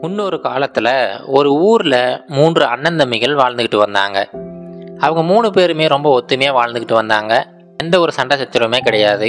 முன்னொரு காலத்தில் ஒரு ஊரில் மூன்று அண்ணன் தம்பிகள் வாழ்ந்துக்கிட்டு வந்தாங்க அவங்க மூணு பேருமே ரொம்ப ஒத்துமையாக வாழ்ந்துக்கிட்டு வந்தாங்க எந்த ஒரு சண்டை சச்சரவுமே கிடையாது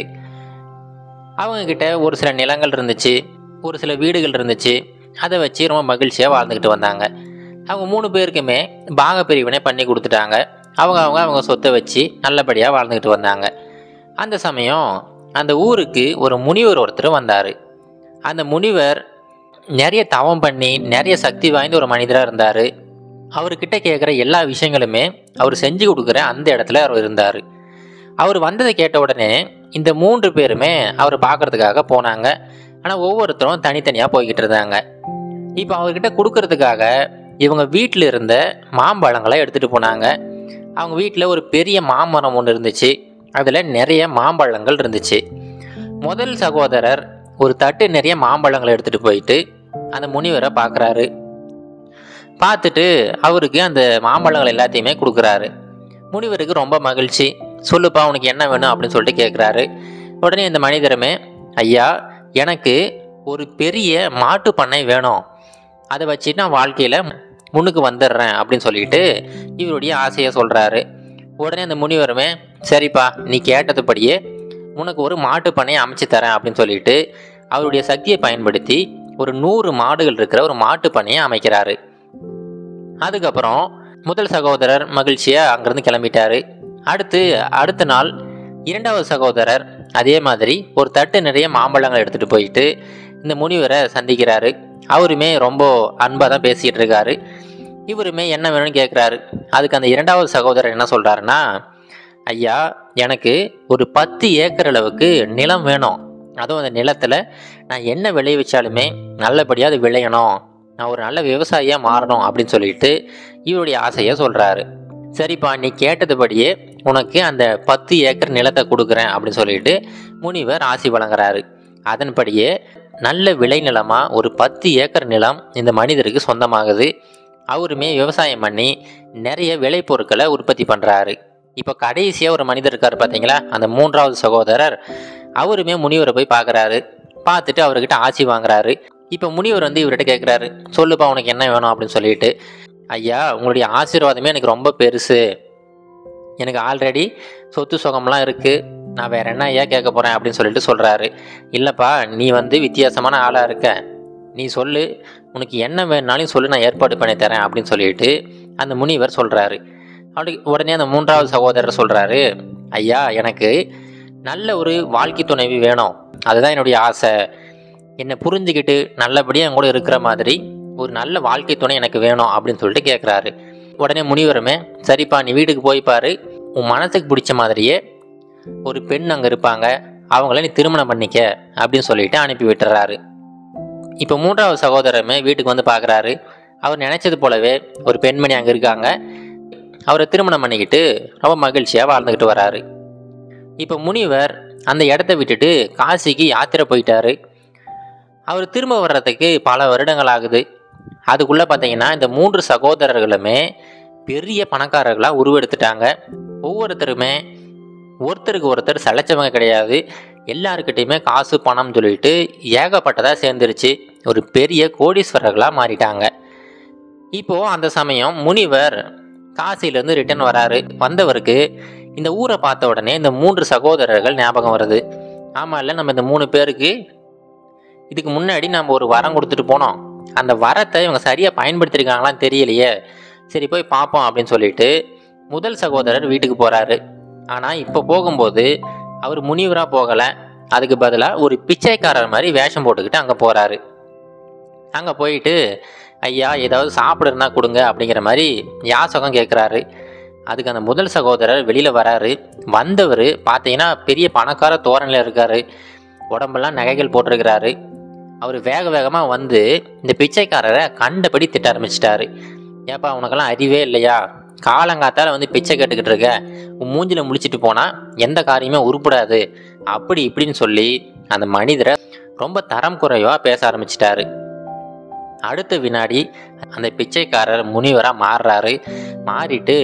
அவங்கக்கிட்ட ஒரு சில நிலங்கள் இருந்துச்சு ஒரு சில வீடுகள் இருந்துச்சு அதை வச்சு ரொம்ப மகிழ்ச்சியாக வாழ்ந்துக்கிட்டு வந்தாங்க அவங்க மூணு பேருக்குமே பாக பிரிவினை பண்ணி கொடுத்துட்டாங்க அவங்க அவங்க அவங்க சொத்தை வச்சு நல்லபடியாக வாழ்ந்துக்கிட்டு வந்தாங்க அந்த சமயம் அந்த ஊருக்கு ஒரு முனிவர் ஒருத்தர் வந்தார் அந்த முனிவர் நிறைய தவம் பண்ணி நிறைய சக்தி வாய்ந்த ஒரு மனிதராக இருந்தார் அவர்கிட்ட கேட்குற எல்லா விஷயங்களுமே அவர் செஞ்சு கொடுக்குற அந்த இடத்துல அவர் இருந்தார் அவர் வந்ததை கேட்ட உடனே இந்த மூன்று பேருமே அவர் பார்க்கறதுக்காக போனாங்க ஆனால் ஒவ்வொருத்தரும் தனித்தனியாக போய்கிட்டு இருந்தாங்க இப்போ அவர்கிட்ட கொடுக்கறதுக்காக இவங்க வீட்டில் இருந்த மாம்பழங்களை எடுத்துகிட்டு போனாங்க அவங்க வீட்டில் ஒரு பெரிய மாமரம் ஒன்று இருந்துச்சு அதில் நிறைய மாம்பழங்கள் இருந்துச்சு முதல் சகோதரர் ஒரு தட்டு நிறைய மாம்பழங்களை எடுத்துகிட்டு போயிட்டு அந்த முனிவரை பார்க்குறாரு பார்த்துட்டு அவருக்கு அந்த மாம்பழங்கள் எல்லாத்தையுமே கொடுக்குறாரு முனிவருக்கு ரொம்ப மகிழ்ச்சி சொல்லுப்பா உனக்கு என்ன வேணும் அப்படின்னு சொல்லிட்டு கேட்குறாரு உடனே இந்த மனிதருமே ஐயா எனக்கு ஒரு பெரிய மாட்டு பண்ணை வேணும் அதை வச்சு நான் வாழ்க்கையில் முன்னுக்கு வந்துடுறேன் அப்படின்னு சொல்லிட்டு இவருடைய ஆசையை சொல்கிறாரு உடனே அந்த முனிவருமே சரிப்பா நீ கேட்டதுபடியே உனக்கு ஒரு மாட்டு பண்ணையை அமைச்சு தரேன் அப்படின்னு சொல்லிட்டு அவருடைய சக்தியை பயன்படுத்தி ஒரு நூறு மாடுகள் இருக்கிற ஒரு மாட்டு பண்ணையை அமைக்கிறாரு அதுக்கப்புறம் முதல் சகோதரர் மகிழ்ச்சியாக அங்கேருந்து கிளம்பிட்டாரு அடுத்து அடுத்த நாள் இரண்டாவது சகோதரர் அதே மாதிரி ஒரு தட்டு நிறைய மாம்பழங்கள் எடுத்துகிட்டு போயிட்டு இந்த முனிவரை சந்திக்கிறாரு அவருமே ரொம்ப அன்பாக தான் பேசிக்கிட்டு இருக்காரு இவருமே என்ன வேணும்னு கேட்குறாரு அதுக்கு அந்த இரண்டாவது சகோதரர் என்ன சொல்கிறாருன்னா ஐயா எனக்கு ஒரு பத்து ஏக்கர் அளவுக்கு நிலம் வேணும் அதுவும் அந்த நிலத்தில் நான் என்ன விளைவிச்சாலுமே நல்லபடியாக அது விளையணும் நான் ஒரு நல்ல விவசாயியாக மாறணும் அப்படின்னு சொல்லிட்டு இவருடைய ஆசையை சொல்கிறாரு சரிப்பா நீ கேட்டதுபடியே உனக்கு அந்த பத்து ஏக்கர் நிலத்தை கொடுக்குறேன் அப்படின்னு சொல்லிட்டு முனிவர் ஆசி வழங்குறாரு அதன்படியே நல்ல விளைநிலமாக ஒரு பத்து ஏக்கர் நிலம் இந்த மனிதருக்கு சொந்தமாகுது அவருமே விவசாயம் பண்ணி நிறைய விளைபொருட்களை உற்பத்தி பண்ணுறாரு இப்போ கடைசியாக ஒரு மனிதர் இருக்கார் பார்த்தீங்களா அந்த மூன்றாவது சகோதரர் அவருமே முனிவரை போய் பார்க்குறாரு பார்த்துட்டு அவர்கிட்ட ஆசி வாங்குறாரு இப்போ முனிவர் வந்து இவர்கிட்ட கேட்குறாரு சொல்லுப்பா உனக்கு என்ன வேணும் அப்படின்னு சொல்லிட்டு ஐயா உங்களுடைய ஆசீர்வாதமே எனக்கு ரொம்ப பெருசு எனக்கு ஆல்ரெடி சொத்து சுகம்லாம் இருக்குது நான் வேற என்ன ஐயா கேட்க போகிறேன் அப்படின்னு சொல்லிட்டு சொல்கிறாரு இல்லைப்பா நீ வந்து வித்தியாசமான ஆளாக இருக்க நீ சொல்லு உனக்கு என்ன வேணுனாலும் சொல்லு நான் ஏற்பாடு பண்ணி தரேன் அப்படின்னு சொல்லிட்டு அந்த முனிவர் சொல்கிறாரு அப்படி உடனே அந்த மூன்றாவது சகோதரர் சொல்கிறாரு ஐயா எனக்கு நல்ல ஒரு வாழ்க்கை துணைவி வேணும் அதுதான் என்னுடைய ஆசை என்னை புரிஞ்சுக்கிட்டு நல்லபடியாக என் கூட இருக்கிற மாதிரி ஒரு நல்ல வாழ்க்கை துணை எனக்கு வேணும் அப்படின்னு சொல்லிட்டு கேட்குறாரு உடனே முனிவருமே சரிப்பா நீ வீட்டுக்கு போய் பாரு உன் மனசுக்கு பிடிச்ச மாதிரியே ஒரு பெண் அங்கே இருப்பாங்க அவங்கள நீ திருமணம் பண்ணிக்க அப்படின்னு சொல்லிட்டு அனுப்பி விட்டுறாரு இப்போ மூன்றாவது சகோதரமே வீட்டுக்கு வந்து பார்க்குறாரு அவர் நினைச்சது போலவே ஒரு பெண்மணி அங்கே இருக்காங்க அவரை திருமணம் பண்ணிக்கிட்டு ரொம்ப மகிழ்ச்சியாக வாழ்ந்துக்கிட்டு வராரு இப்போ முனிவர் அந்த இடத்த விட்டுட்டு காசிக்கு யாத்திரை போயிட்டாரு அவர் திரும்ப வர்றதுக்கு பல வருடங்கள் ஆகுது அதுக்குள்ளே பார்த்தீங்கன்னா இந்த மூன்று சகோதரர்களுமே பெரிய பணக்காரர்களாக உருவெடுத்துட்டாங்க ஒவ்வொருத்தருமே ஒருத்தருக்கு ஒருத்தர் சளைச்சவங்க கிடையாது எல்லாருக்கிட்டையுமே காசு பணம் சொல்லிட்டு ஏகப்பட்டதாக சேர்ந்துருச்சு ஒரு பெரிய கோடீஸ்வரர்களாக மாறிட்டாங்க இப்போது அந்த சமயம் முனிவர் காசியிலேருந்து ரிட்டர்ன் வராரு வந்தவருக்கு இந்த ஊரை பார்த்த உடனே இந்த மூன்று சகோதரர்கள் ஞாபகம் வருது ஆமாம் இல்லை நம்ம இந்த மூணு பேருக்கு இதுக்கு முன்னாடி நம்ம ஒரு வரம் கொடுத்துட்டு போனோம் அந்த வரத்தை இவங்க சரியாக பயன்படுத்தியிருக்காங்களான்னு தெரியலையே சரி போய் பார்ப்போம் அப்படின்னு சொல்லிட்டு முதல் சகோதரர் வீட்டுக்கு போகிறாரு ஆனால் இப்போ போகும்போது அவர் முனிவராக போகலை அதுக்கு பதிலாக ஒரு பிச்சைக்காரர் மாதிரி வேஷம் போட்டுக்கிட்டு அங்கே போகிறாரு அங்கே போயிட்டு ஐயா ஏதாவது சாப்பிடுறதுனா கொடுங்க அப்படிங்கிற மாதிரி யாசகம் கேட்குறாரு அதுக்கு அந்த முதல் சகோதரர் வெளியில் வராரு வந்தவர் பார்த்தீங்கன்னா பெரிய பணக்கார தோரணில் இருக்கார் உடம்பெல்லாம் நகைகள் போட்டிருக்கிறாரு அவர் வேக வேகமாக வந்து இந்த பிச்சைக்காரரை கண்டபடி திட்ட ஆரம்பிச்சிட்டாரு ஏப்பா உனக்கெல்லாம் அறிவே இல்லையா காலங்காத்தால வந்து பிச்சை கேட்டுக்கிட்டு இருக்க உன் மூஞ்சில முழிச்சிட்டு போனால் எந்த காரியமே உருப்படாது அப்படி இப்படின்னு சொல்லி அந்த மனிதரை ரொம்ப தரம் குறைவாக பேச ஆரம்பிச்சிட்டாரு அடுத்த வினாடி அந்த பிச்சைக்காரர் முனிவராக மாறுறாரு மாறிட்டு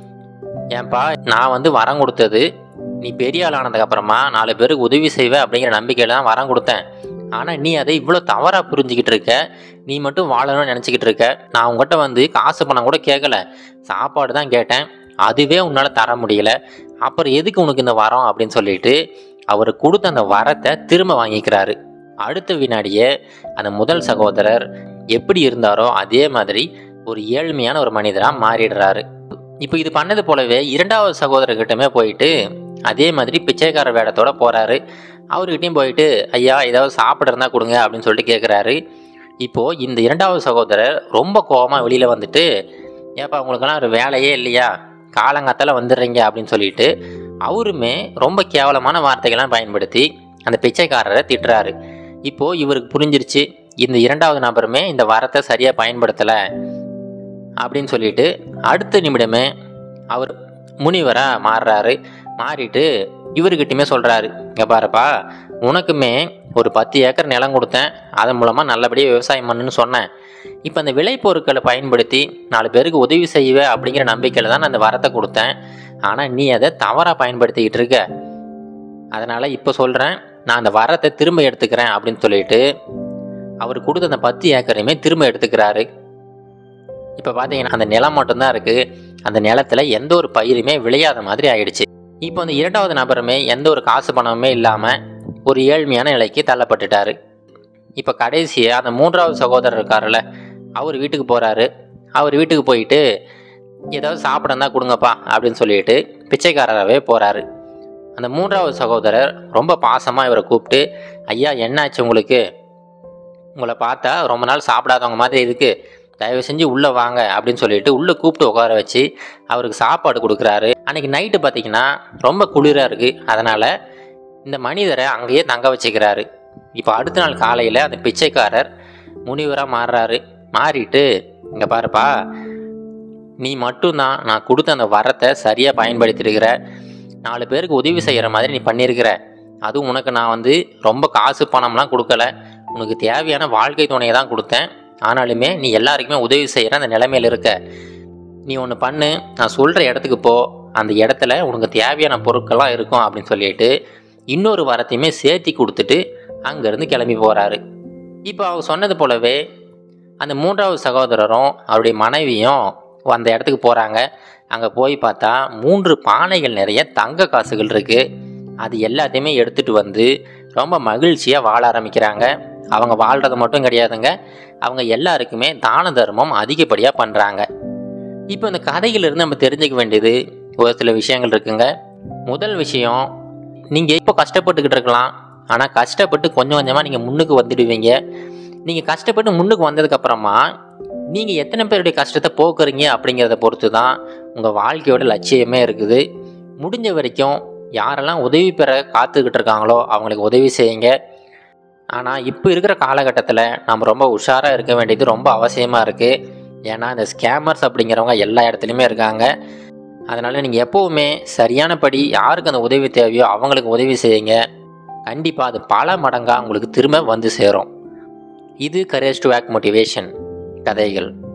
ஏன்பா நான் வந்து வரம் கொடுத்தது நீ பெரிய ஆள் ஆனதுக்கு அப்புறமா நாலு பேருக்கு உதவி செய்வே அப்படிங்கிற நம்பிக்கையில தான் வரம் கொடுத்தேன் ஆனால் நீ அதை இவ்வளோ தவறாக புரிஞ்சுக்கிட்டு இருக்க நீ மட்டும் வாழணும்னு நினச்சிக்கிட்டு இருக்க நான் உங்ககிட்ட வந்து காசு பணம் கூட கேட்கல சாப்பாடு தான் கேட்டேன் அதுவே உன்னால் தர முடியல அப்புறம் எதுக்கு உனக்கு இந்த வரம் அப்படின்னு சொல்லிட்டு அவர் கொடுத்த அந்த வரத்தை திரும்ப வாங்கிக்கிறாரு அடுத்த வினாடியே அந்த முதல் சகோதரர் எப்படி இருந்தாரோ அதே மாதிரி ஒரு ஏழ்மையான ஒரு மனிதராக மாறிடுறாரு இப்போ இது பண்ணது போலவே இரண்டாவது சகோதரர்கிட்டமே போயிட்டு அதே மாதிரி பிச்சைக்கார வேடத்தோட போகிறாரு அவர்கிட்டயும் போயிட்டு ஐயா ஏதாவது சாப்பிட இருந்தால் கொடுங்க அப்படின்னு சொல்லிட்டு கேட்குறாரு இப்போது இந்த இரண்டாவது சகோதரர் ரொம்ப கோபமாக வெளியில் வந்துட்டு ஏப்பா உங்களுக்கெல்லாம் ஒரு வேலையே இல்லையா காலங்காத்தால வந்துடுறீங்க அப்படின்னு சொல்லிட்டு அவருமே ரொம்ப கேவலமான வார்த்தைகள்லாம் பயன்படுத்தி அந்த பிச்சைக்காரரை திட்டுறாரு இப்போது இவருக்கு புரிஞ்சிருச்சு இந்த இரண்டாவது நபருமே இந்த வரத்தை சரியாக பயன்படுத்தலை அப்படின்னு சொல்லிட்டு அடுத்த நிமிடமே அவர் முனிவராக மாறுறாரு மாறிட்டு இவர்கிட்டயுமே சொல்கிறாரு இங்கே பாருப்பா உனக்குமே ஒரு பத்து ஏக்கர் நிலம் கொடுத்தேன் அதன் மூலமாக நல்லபடியாக விவசாயம் பண்ணுன்னு சொன்னேன் இப்போ அந்த விளைபொருட்களை பயன்படுத்தி நாலு பேருக்கு உதவி செய்வே அப்படிங்கிற நம்பிக்கையில் தான் நான் அந்த வரத்தை கொடுத்தேன் ஆனால் நீ அதை தவறாக பயன்படுத்திக்கிட்டு இருக்க அதனால் இப்போ சொல்கிறேன் நான் அந்த வரத்தை திரும்ப எடுத்துக்கிறேன் அப்படின்னு சொல்லிட்டு அவர் கொடுத்த அந்த பத்து ஏக்கரையுமே திரும்ப எடுத்துக்கிறாரு இப்போ பார்த்தீங்கன்னா அந்த நிலம் மட்டும்தான் இருக்குது அந்த நிலத்துல எந்த ஒரு பயிருமே விளையாத மாதிரி ஆயிடுச்சு இப்போ அந்த இரண்டாவது நபருமே எந்த ஒரு காசு பணமுமே இல்லாமல் ஒரு ஏழ்மையான நிலைக்கு தள்ளப்பட்டுட்டாரு இப்போ கடைசியாக அந்த மூன்றாவது சகோதரர் இருக்காருல்ல அவர் வீட்டுக்கு போகிறாரு அவர் வீட்டுக்கு போயிட்டு ஏதாவது சாப்பிட தான் கொடுங்கப்பா அப்படின்னு சொல்லிட்டு பிச்சைக்காரராகவே போகிறாரு அந்த மூன்றாவது சகோதரர் ரொம்ப பாசமாக இவரை கூப்பிட்டு ஐயா என்னாச்சு உங்களுக்கு உங்களை பார்த்தா ரொம்ப நாள் சாப்பிடாதவங்க மாதிரி இருக்கு தயவு செஞ்சு உள்ளே வாங்க அப்படின்னு சொல்லிட்டு உள்ளே கூப்பிட்டு உட்கார வச்சு அவருக்கு சாப்பாடு கொடுக்குறாரு அன்னைக்கு நைட்டு பார்த்தீங்கன்னா ரொம்ப குளிராக இருக்குது அதனால் இந்த மனிதரை அங்கேயே தங்க வச்சுக்கிறாரு இப்போ அடுத்த நாள் காலையில் அந்த பிச்சைக்காரர் முனிவராக மாறுறாரு மாறிட்டு இங்கே பாருப்பா நீ மட்டும்தான் நான் கொடுத்த அந்த வரத்தை சரியாக பயன்படுத்தியிருக்கிற நாலு பேருக்கு உதவி செய்கிற மாதிரி நீ பண்ணியிருக்கிற அதுவும் உனக்கு நான் வந்து ரொம்ப காசு பணம்லாம் கொடுக்கல உனக்கு தேவையான வாழ்க்கை துணையை தான் கொடுத்தேன் ஆனாலுமே நீ எல்லாருக்குமே உதவி செய்கிற அந்த நிலைமையில் இருக்க நீ ஒன்று பண்ணு நான் சொல்கிற இடத்துக்கு போ அந்த இடத்துல உனக்கு தேவையான பொருட்கள்லாம் இருக்கும் அப்படின்னு சொல்லிட்டு இன்னொரு வரத்தையுமே சேர்த்தி கொடுத்துட்டு அங்கேருந்து கிளம்பி போகிறாரு இப்போ அவர் சொன்னது போலவே அந்த மூன்றாவது சகோதரரும் அவருடைய மனைவியும் அந்த இடத்துக்கு போகிறாங்க அங்கே போய் பார்த்தா மூன்று பானைகள் நிறைய தங்க காசுகள் இருக்குது அது எல்லாத்தையுமே எடுத்துகிட்டு வந்து ரொம்ப மகிழ்ச்சியாக வாழ ஆரம்பிக்கிறாங்க அவங்க வாழ்கிறது மட்டும் கிடையாதுங்க அவங்க எல்லாருக்குமே தான தர்மம் அதிகப்படியாக பண்ணுறாங்க இப்போ இந்த கதையிலிருந்து நம்ம தெரிஞ்சுக்க வேண்டியது ஒரு சில விஷயங்கள் இருக்குங்க முதல் விஷயம் நீங்கள் இப்போ கஷ்டப்பட்டுக்கிட்டு இருக்கலாம் ஆனால் கஷ்டப்பட்டு கொஞ்சம் கொஞ்சமாக நீங்கள் முன்னுக்கு வந்துடுவீங்க நீங்கள் கஷ்டப்பட்டு முன்னுக்கு வந்ததுக்கப்புறமா நீங்கள் எத்தனை பேருடைய கஷ்டத்தை போக்குறீங்க அப்படிங்கிறத பொறுத்து தான் உங்கள் வாழ்க்கையோட லட்சியமே இருக்குது முடிஞ்ச வரைக்கும் யாரெல்லாம் உதவி பெற காத்துக்கிட்டு இருக்காங்களோ அவங்களுக்கு உதவி செய்யுங்க ஆனால் இப்போ இருக்கிற காலகட்டத்தில் நம்ம ரொம்ப உஷாராக இருக்க வேண்டியது ரொம்ப அவசியமாக இருக்குது ஏன்னா இந்த ஸ்கேமர்ஸ் அப்படிங்கிறவங்க எல்லா இடத்துலையுமே இருக்காங்க அதனால் நீங்கள் எப்போவுமே சரியானபடி யாருக்கு அந்த உதவி தேவையோ அவங்களுக்கு உதவி செய்யுங்க கண்டிப்பாக அது பல மடங்காக உங்களுக்கு திரும்ப வந்து சேரும் இது கரேஜ் டு ஆக் மோட்டிவேஷன் கதைகள்